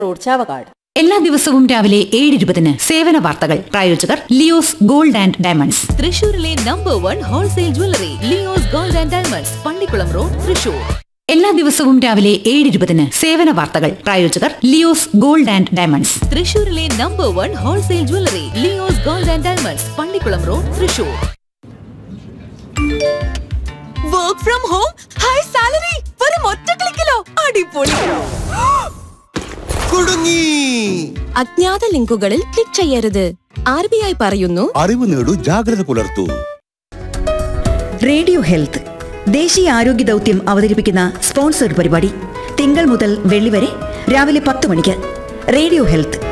road Chavakkad എല്ലാ ദിവസവും രാവിലെ ഏഴ് ഇരുപതിന് സേവന വാർത്തകൾ പ്രായോജകർ ലിയോസ് ഗോൾഡ് ആൻഡ് ഡയമണ്ട്സ് തൃശൂരിലെ number one wholesale jewellery Leo's gold and diamonds Pallikulam road Thrissur എല്ലാ ദിവസവും രാവിലെ ഏഴ് ഇരുപതിന് സേവന വാർത്തകൾ പ്രായോജകർ ലിയോസ് ഗോൾഡ് ആൻഡ് ഡയമണ്ട്സ് തൃശൂരിലെ number one wholesale jewellery Leo's gold and diamonds Pallikulam road Thrissur work from home high salary വെറും ഒറ്റ ക്ലിക്കിലോ അടിപൊളി കുടുങ്ങി അജ്ഞാത ലിങ്കുകളിൽ ക്ലിക്ക് ചെയ്യരുത് ആർ ബി ഐ പറയുന്നു അറിവ് നേടൂ ജാഗ്രത പുലർത്തൂ റേഡിയോ ഹെൽത്ത് ദേശീയ ആരോഗ്യ ദൗത്യം അവതരിപ്പിക്കുന്ന സ്പോൺസർഡ് പരിപാടി തിങ്കൾ മുതൽ വെള്ളി വരെ രാവിലെ പത്ത് മണിക്ക് റേഡിയോ ഹെൽത്ത്